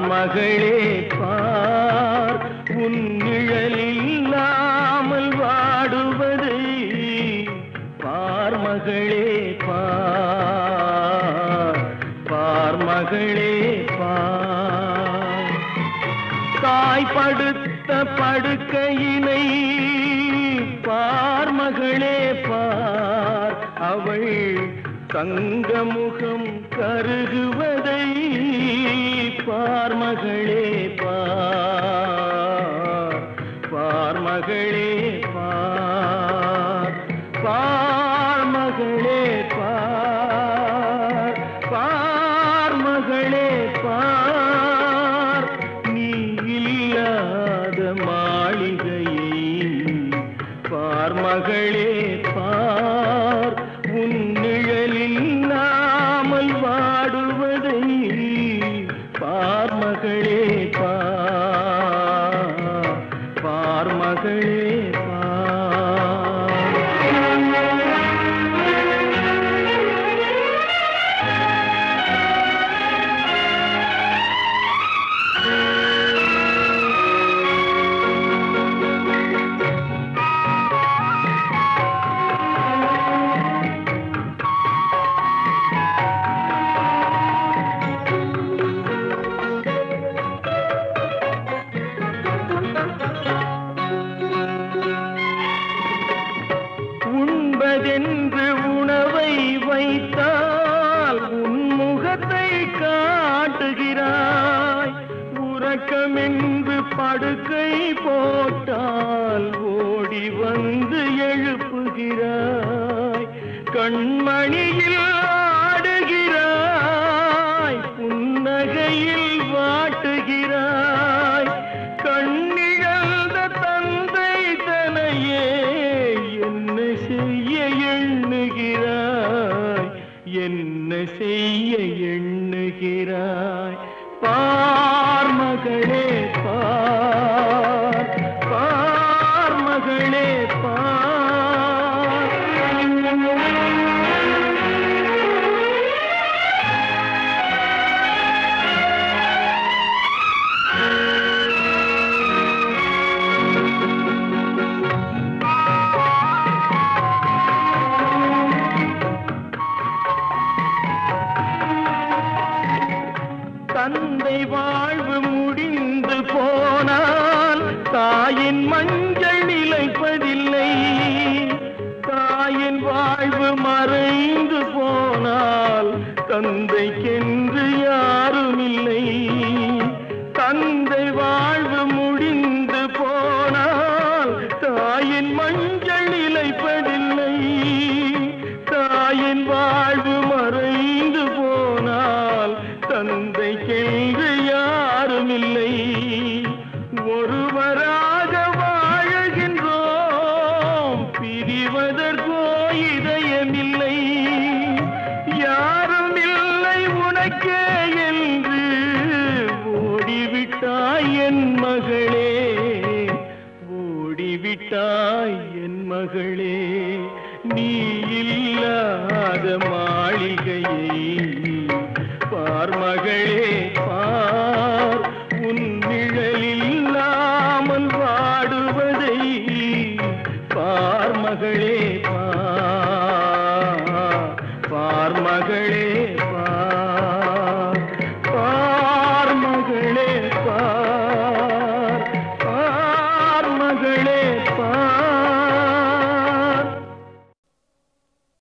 பார்மகளே பார் உன் நிழலில்லாமல் வாடுவதை பார்மகளே பார் பார்மகளே பார் தாய் படுத்த படுக்கையினை பார்மகளே பார் அவள் தங்கமுகம் கருகுவதை பார்மகளே பார் பார்மகளே பார் பார்மகளே பார் பார்மகளே பார் நீ இல்லாத மாளிகையை பார்மகளே பார் உன் நிழலில்லாமல் வாடுவதை பார்மகளே பார் பார்மகளே பார் உண்பதென்று உணவை வைத்தால் உன் முகத்தை காட்டுகிறாய் உறக்கமென்று படுக்கை போட்டால் ஓடி வந்து எழுப்புகிறாய் கண்மணியில் ஆடுகிறாய் புன்னகையில் வாட்டுகிறாய் கண்ணிழந்த தந்தை தனையே என்ன செய்ய எண்ணுகிறாய் என்ன செய்ய எண்ணுகிறாய் பார் மகளே பார் பார் மகளே பார் தந்தை வாழ்வு முடிந்து போனால் தாயின் மஞ்சள் நிலைப்பதில்லை தாயின் வாழ்வு மறைந்து போனால் தந்தைக்கென்று யாருமில்லை தந்தை வாழ்வு முடிந்து போனால் தாயின் மஞ்சள் நிலைப்பதில்லை தாயின் வாழ்வு மறைந்து போனால் தந்தைக்கென்று யாருமில்லை ஒருவராக வாழுகின்றோம் பிரிவதற்கோ இதயமில்லை யாரும் இல்லை உனக்கே என்று ஓடிவிட்டாய் என் மகளே ஓடிவிட்டாய் என் மகளே நீ இல்லாத மாளிகையை பார் மகளே பார் உன் நிழலில்லாமல் வாடுவதை பார் மகளே பார்